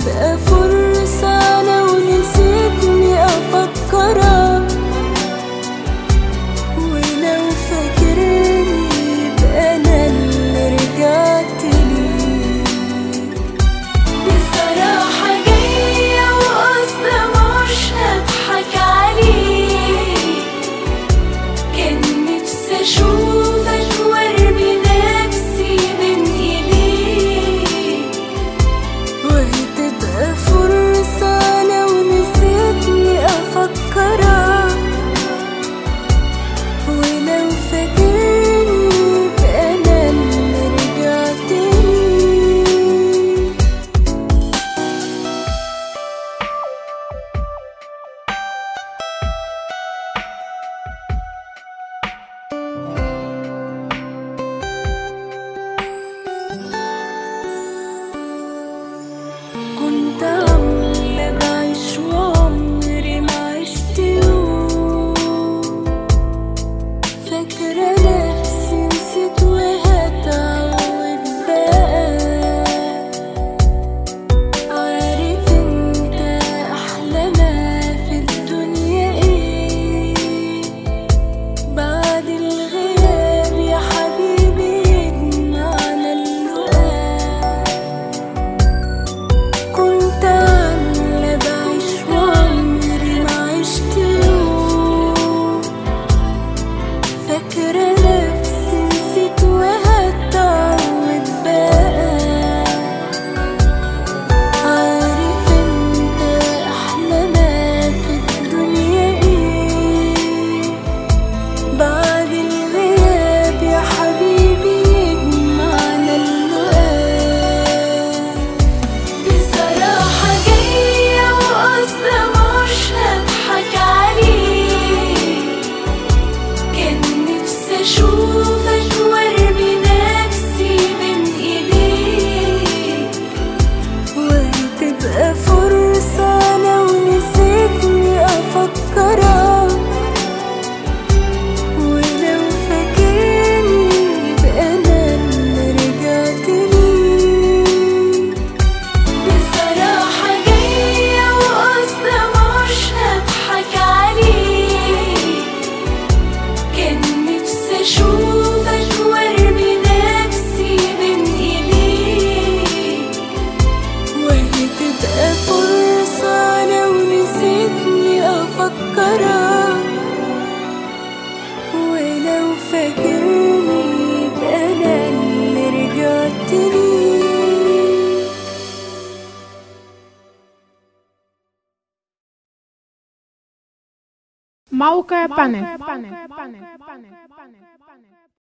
وهتبقى فرصة لو نسيتني أفكرك ولو فاكرني يبقى أنا اللي رجعت ليك بصراحة جاية وقصدي مش هضحك عليك كان نفسي أشوفك وأرمي نفسي بين إيديك وهتبقى فرصة لو نسيتني أفكرك ولو فاكرني يبقى أنا اللي رجعت ليك كنت عاملة بعيش وعمري ما عشت يوم فاكرة نفسي نسيت وهتعود بقى عارف انت أحلى ما في الدنيا ايه بعد الغياب يا حبيبي يجمعنا اللقاء كنت عاملة بعيش وعمري ما عشت يوم فاكرة نفسي نسيت وهتعود بقى عارف انت أحلى ما في الدنيا ايه بعد الغياب يا حبيبي يجمعنا اللقاء بصراحة جاية وقصدي مش هضحك عليك كان نفسي أشوفك وأرمي نفسي بين إيديك وهتبقى فرصة لو نسيتني أفكرك ولو فاكرني يبقى أنا اللي رجعت ليك بصراحة جاية وقصدي مش هضحك عليك كان نفسي أشوفك وأرمي نفسي بين إيديك وهتبقى فرصة لو نسيتني أفكرك ولو فاكرني يبقى أنا اللي رجعت ليك موقع بانك